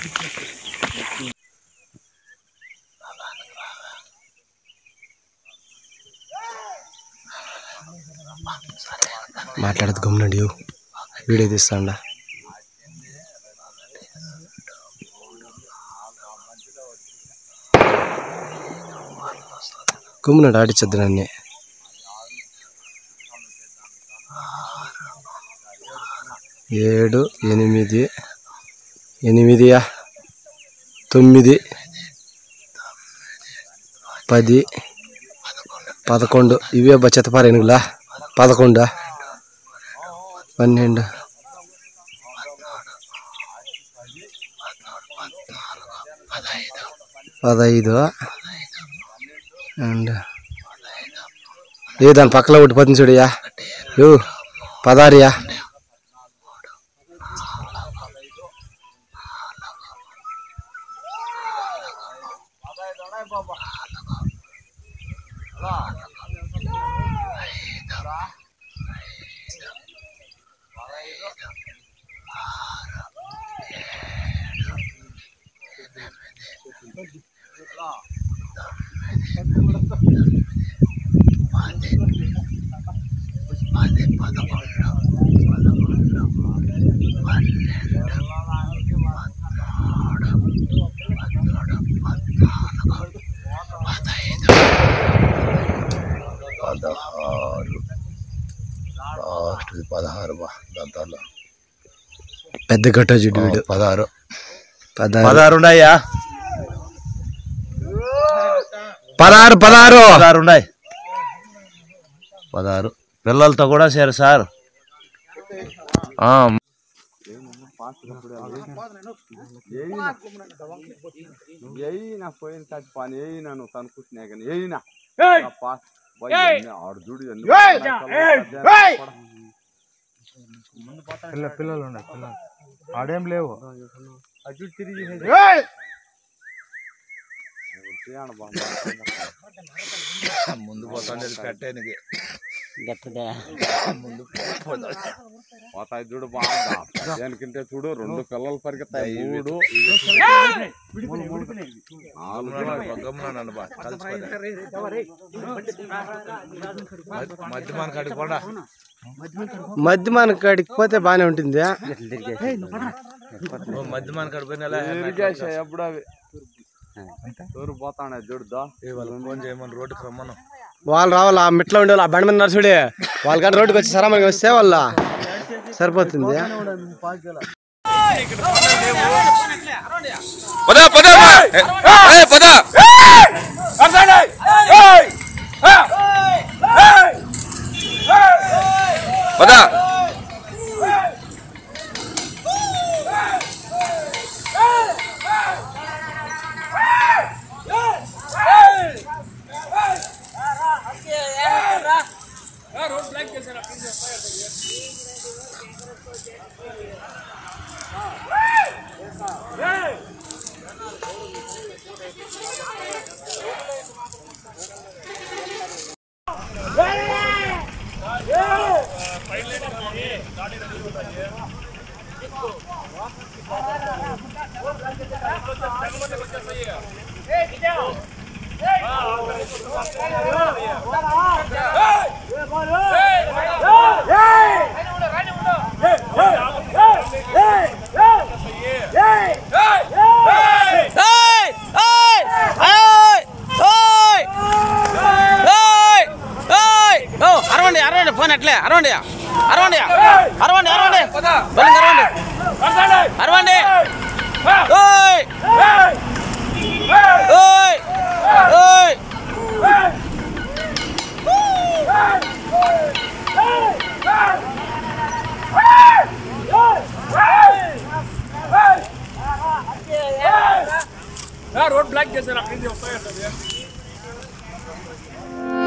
మాట్లాడదు గమ్మునండి వీడియో తీస్తాండా గమ్మునాడు ఆడిచ్చద్దు నన్ను ఏడు ఎనిమిది ఎనిమిదియా తొమ్మిది పది పదకొండు ఇవే బచ్చతపారు ఎనుగులా పదకొండు పన్నెండు పదహైదు అండ్ ఏ దాని పక్కన ఒకటి పది చూడయా యో పదారియా పదహారు లాస్ట్ పదహారు బా దాంతో పెద్ద గట్ట జిడ్డు వీడు పదహారు పదహారు పదహారు ఉన్నాయా పదహారు పదహారు పదహారు ఉన్నాయి పదహారు పిల్లలతో కూడా సరే సార్ ఆ, ఏయినా పోయిన తట్టి పని ఏయినా నువ్వు కనుక్కుంటున్నా కానీ ఏయినా ఆడు చూడు పిల్ల పిల్లలు ఉన్నాయి పిల్లలు ఆడేం లేవు అటు తిరిగి ముందు పోతాండేది పెట్టేనికి ముందు పోతాయి చూడు బాగుందా దేనికంటే చూడు రెండు పిల్లలు పరిగెత్తాయి మూడు నాలుగు బా మధ్య మన కాడికి కూడా మధ్య మన కాడికి పోతే బాగానే ఉంటుంది మధ్య మన కాడికి పోయినా తిరిగేసాయి ఎప్పుడు అవి ఎవరు పోతానే చూడుదా వాళ్ళకి ఫోన్ చేయమని రోడ్డుకి రమ్మను వాళ్ళు రావాలి ఆ మెట్లో ఉండే వాళ్ళు ఆ బండి మీద నడుచుడే వాళ్ళ కానీ రోడ్డుకి వచ్చి సరా మనకి వస్తే వాళ్ళ సరిపోతుంది పద పద పద పద అరవండి అరవండి ఫోన్ అట్లే అరవండి అరవండి అరవండి అరవండి బలింగ్ అరవండి అరవండి ఓయ్ ఓయ్ ఓయ్ రోడ్ బ్లాక్ చేశారు అక్కడి నుంచి వస్తాయి